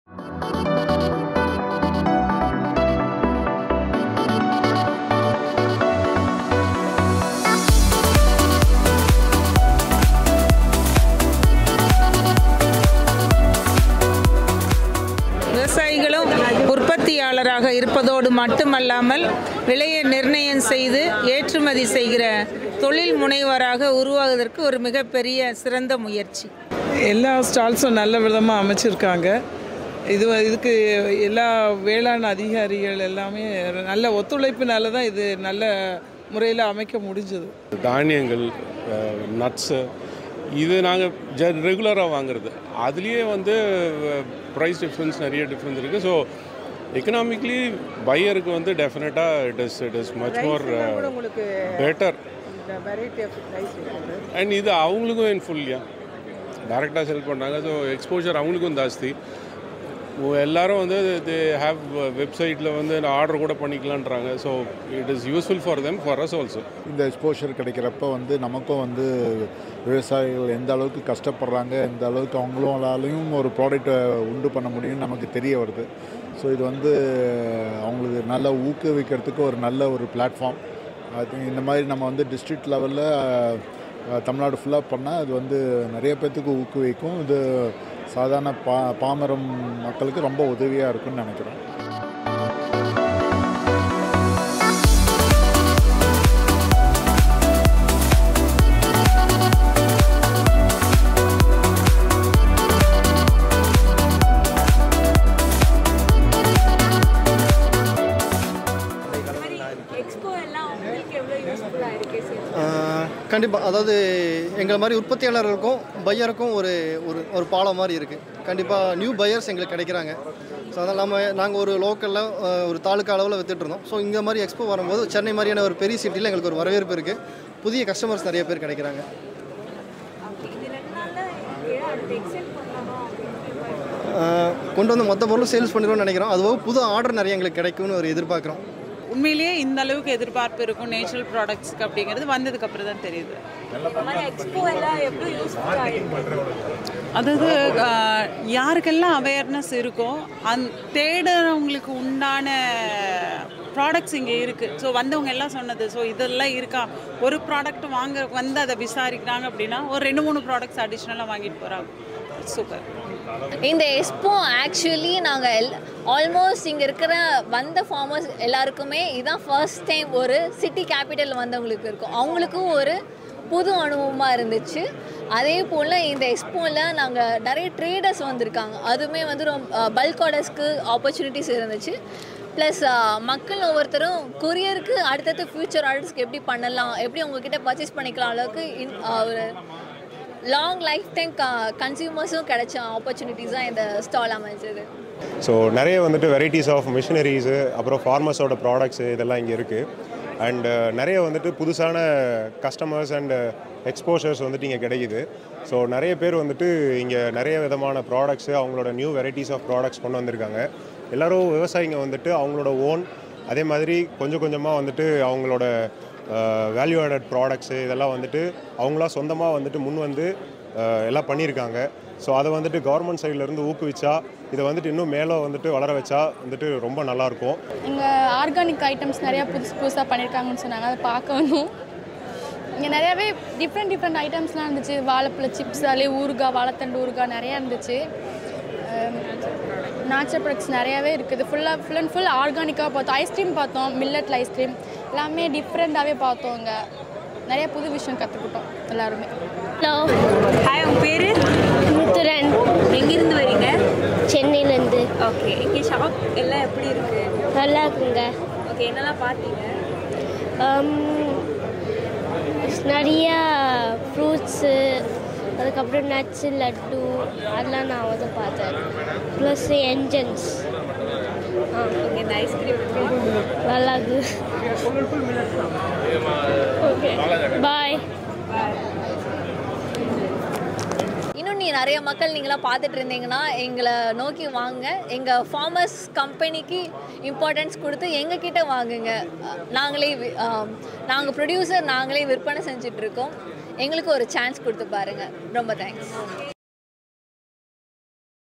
விவசாயிகளும் உற்பத்தியாளராக இருப்பதோடு மட்டுமல்லாமல் விலையை நிர்ணயம் செய்து ஏற்றுமதி செய்கிற தொழில் முனைவராக உருவாகுவதற்கு ஒரு மிகப்பெரிய சிறந்த முயற்சி எல்லா ஸ்டால்ஸும் நல்ல விதமாக அமைச்சிருக்காங்க இது இதுக்கு எல்லா வேளாண் அதிகாரிகள் எல்லாமே நல்ல ஒத்துழைப்பினால தான் இது நல்ல முறையில் அமைக்க முடிஞ்சது தானியங்கள் நட்ஸு இது நாங்கள் ஜ ரெகுலராக வாங்குறது அதுலேயே வந்து ப்ரைஸ் டிஃப்ரென்ஸ் நிறைய டிஃப்ரென்ஸ் இருக்குது ஸோ எக்கனாமிக்லி பையருக்கு வந்து டெஃபினட்டாக it is it is much more better and இது அவங்களுக்கும் இன் ஃபுல்லியா டேரெக்டாக செல் பண்ணுறாங்க ஸோ எக்ஸ்போஜர் அவங்களுக்கும் ஜாஸ்தி ஓ, எல்லாரும் வந்து தே ஹேவ் வெப்சைட்டில் வந்து ஆர்டர் கூட பண்ணிக்கலான்றாங்க so it is useful for them for us also இந்த எக்ஸ்போஷர் கிடைக்கிறப்ப வந்து நமக்கும் வந்து விவசாயிகள் எந்த அளவுக்கு கஷ்டப்படுறாங்க எந்த அளவுக்கு அவங்களாலையும் ஒரு ப்ராடக்ட்டை உண்டு பண்ண முடியும்னு நமக்கு தெரிய வருது ஸோ இது வந்து அவங்களுக்கு நல்ல ஊக்குவிக்கிறதுக்கு ஒரு நல்ல ஒரு பிளாட்ஃபார்ம் அது இந்த மாதிரி நம்ம வந்து டிஸ்ட்ரிக்ட் லெவலில் தமிழ்நாடு ஃபுல்லாக பண்ணால் அது வந்து நிறைய பேர்த்துக்கு ஊக்குவிக்கும் இது சாதாரண பா பாமரம் மக்களுக்கு ரொம்ப உதவியாக இருக்கும்னு நினைக்கிறேன் எக்ஸ்போ எல்லாம் உங்களுக்கு எவ்வளோ யூஸ்ஃபுல்லாக இருக்கு சார் கண்டிப்பாக அதாவது எங்களை மாதிரி உற்பத்தியாளர்களுக்கும் பையருக்கும் ஒரு ஒரு ஒரு பாலம் மாதிரி இருக்குது கண்டிப்பாக நியூ பையர்ஸ் எங்களுக்கு கிடைக்கிறாங்க ஸோ அதனால் இல்லாமல் நாங்கள் ஒரு லோக்கலில் ஒரு தாலுக்கா அளவில் வித்துட்டு இருந்தோம் ஸோ இந்த மாதிரி எக்ஸ்போ வரும்போது சென்னை மாதிரியான ஒரு பெரிய சிட்டியில் எங்களுக்கு ஒரு வரவேற்பு இருக்குது புதிய கஸ்டமர்ஸ் நிறைய பேர் கிடைக்கிறாங்க ஓகே இது ரெண்டு நாளில் அடுத்து எக்ஸ்டெண்ட் பண்ணலாமா அப்படின்ட்டு ஆஹ் கொண்டு வந்து மொத்த பொருளும் சேல்ஸ் பண்ணிடுவோம்னு நினைக்கிறோம் அதுவும் புது ஆர்டர் நிறைய எங்களுக்கு கிடைக்கும்னு ஒரு எதிர்பார்க்குறோம் உண்மையிலேயே இந்த அளவுக்கு எதிர்பார்ப்பு இருக்கும் நேச்சுரல் ப்ராடக்ட்ஸ்க்கு அப்படிங்கிறது வந்ததுக்கு அப்புறம் தான் தெரியுது இந்த மாதிரி எக்ஸ்போ எல்லாம் எவ்வளோ யூஸ்ஃபுல்லாக இருக்கு அதாவது ஆஹ், யாருக்கெல்லாம் அவேர்னஸ் இருக்கோ அந் தேடுறவங்களுக்கு உண்டான ப்ராடக்ட்ஸ் இங்கே இருக்குது ஸோ வந்தவங்க எல்லாம் சொன்னது ஸோ இதெல்லாம் இருக்கா ஒரு ப்ராடக்ட் வாங்க வந்து அதை விசாரிக்கிறாங்க அப்படின்னா ஒரு ரெண்டு மூணு ப்ராடக்ட்ஸ் அடிஷ்னலாக வாங்கிட்டு போகிறாங்க சூப்பர் இந்த எக்ஸ்போ ஆக்சுவலி நாங்கள் எல் ஆல்மோஸ்ட் இங்கே இருக்கிற வந்த ஃபார்மர்ஸ் எல்லாருக்குமே இதான் ஃபர்ஸ்ட் டைம் ஒரு சிட்டி கேபிட்டல் வந்தவங்களுக்கு இருக்கும் அவங்களுக்கும் ஒரு புது அனுபவமாக இருந்துச்சு அதே போல் இந்த எக்ஸ்போவில் நாங்கள் நிறைய ட்ரேடர்ஸ் வந்திருக்காங்க அதுவுமே வந்து ரொம்ப பல்க் ஆர்டர்ஸ்க்கு ஆப்பர்ச்சுனிட்டிஸ் இருந்துச்சு ப்ளஸ் மக்கள் ஒவ்வொருத்தரும் கொரியருக்கு அடுத்தடுத்து ஃப்யூச்சர் ஆர்டர்ஸ்க்கு எப்படி பண்ணலாம் எப்படி உங்ககிட்ட பர்ச்சேஸ் பண்ணிக்கலாம் அளவுக்கு இன் ஒரு லாங் லைஃப் டைம் கன்சியூமர்ஸும் கிடைச்ச ஆப்பர்ச்சுனிட்டிஸ் தான் இந்த ஸ்டால் அமைஞ்சது ஸோ நிறைய வந்துட்டு வெரைட்டிஸ் ஆஃப் மிஷினரிஸு அப்புறம் ஃபார்மர்ஸோட ப்ராடக்ட்ஸு இதெல்லாம் இங்கே இருக்குது அண்ட் நிறைய வந்துட்டு புதுசான கஸ்டமர்ஸ் அண்ட் எக்ஸ்போஷர்ஸ் வந்துட்டு இங்கே கிடைக்குது ஸோ நிறைய பேர் வந்துட்டு இங்கே நிறைய விதமான ப்ராடக்ட்ஸு அவங்களோட நியூ வெரைட்டிஸ் ஆஃப் ப்ராடக்ட்ஸ் கொண்டு வந்திருக்காங்க எல்லாரும் விவசாயிங்க வந்துட்டு அவங்களோட ஓன் அதே மாதிரி கொஞ்சம் கொஞ்சமாக வந்துட்டு அவங்களோட வேல்யூ ஆடட் ப்ராடக்ட்ஸு இதெல்லாம் வந்துட்டு அவங்களா சொந்தமாக வந்துட்டு முன் வந்து அஹ், எல்லாம் பண்ணியிருக்காங்க ஸோ அதை வந்துட்டு கவர்மெண்ட் சைட்லேருந்து ஊக்குவிச்சா இதை வந்துட்டு இன்னும் மேலே வந்துட்டு வளர வச்சா வந்துட்டு ரொம்ப நல்லாயிருக்கும் இங்கே ஆர்கானிக் ஐட்டம்ஸ் நிறையா புதுசு புதுசாக பண்ணியிருக்காங்கன்னு சொன்னாங்க அதை பார்க்க வந்தோம் இங்கே நிறையாவே டிஃப்ரெண்ட் டிஃப்ரெண்ட் ஐட்டம்ஸ்லாம் இருந்துச்சு வாழைப்பழ சிப்ஸ் அதிலே ஊறுகாய் வாழைத்தண்டு ஊறுகாய் நிறையா இருந்துச்சு நேச்சுரல் ப்ராடக்ட்ஸ் நிறையாவே இருக்குது ஃபுல்லாக ஃபுல் அண்ட் ஃபுல் ஆர்கானிக்காக பார்த்தோம் ஐஸ்கிரீம் பார்த்தோம் மில்லட் ஐஸ்கிரீம் எல்லாமே டிஃப்ரெண்ட்டாகவே பார்த்தோம் இங்கே நிறைய புது விஷயம் கற்றுக்கிட்டோம் எல்லாருமே ஹலோ ஹாய் உங்கள் பேர் முத்துரன் எங்கேருந்து வரீங்க சென்னையிலேருந்து ஓகே இங்கே ஷாப் எல்லாம் எப்படி இருக்கு நல்லா இருக்குங்க ஓகே என்னெல்லாம் பார்த்தீங்க Um, நிறையா ஃப்ரூட்ஸு அதுக்கப்புறம் நட்ஸு லட்டு அதெல்லாம் நான் வந்து பார்த்தேன் ப்ளஸ் என்ஜின்ஸ் ஆ ஓகே இந்த ஐஸ்கிரீம் நல்லா இருக்கு ஓகே பாய் இன்னும் நீ நிறைய மக்கள் நீங்களாம் பார்த்துட்டு இருந்தீங்கன்னா எங்களை நோக்கி வாங்க எங்கள் ஃபார்மர்ஸ் கம்பெனிக்கு இம்பார்ட்டன்ஸ் கொடுத்து எங்ககிட்ட வாங்குங்க அஹ் நாங்களே நாங்கள் ப்ரொடியூசர் நாங்களே விற்பனை செஞ்சுட்ருக்கோம் எங்களுக்கு ஒரு சான்ஸ் கொடுத்து பாருங்கள் ரொம்ப தேங்க்ஸ்